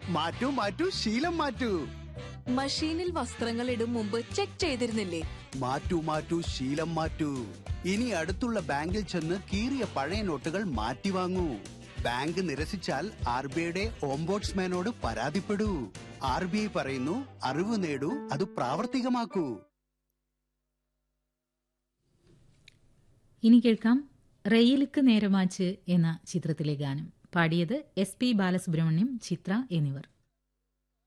മാറ്റൂ മാറ്റൂ ശീലം മാറ്റൂ മഷീനിൽ വസ്ത്രങ്ങൾ ഇടും മുമ്പ് ചെക്ക് ചെയ്തിരുന്നില്ലേ മാറ്റൂ മാറ്റൂ ശീലം മാറ്റൂ ഇനി അടുത്തുള്ള ബാങ്കിൽ ചെന്ന് കീറിയ പഴയ നോട്ടുകൾ മാറ്റി വാങ്ങൂ ബാങ്ക് നിരസിച്ചാൽ ആർ ബി ഐയുടെ ഓംബോട്സ്മാനോട് പരാതിപ്പെടൂ ആർ ബി ഐ പറയുന്നു അറിവ് നേടൂ അത് പ്രാവർത്തികമാക്കൂ ഇനി കേൾക്കാം റെയിലുക്ക് നേരമാച്ച് എന്ന ചിത്രത്തിലെ ഗാനം പാടിയത് എസ് പി ബാലസുബ്രഹ്മണ്യം ചിത്ര എന്നിവർ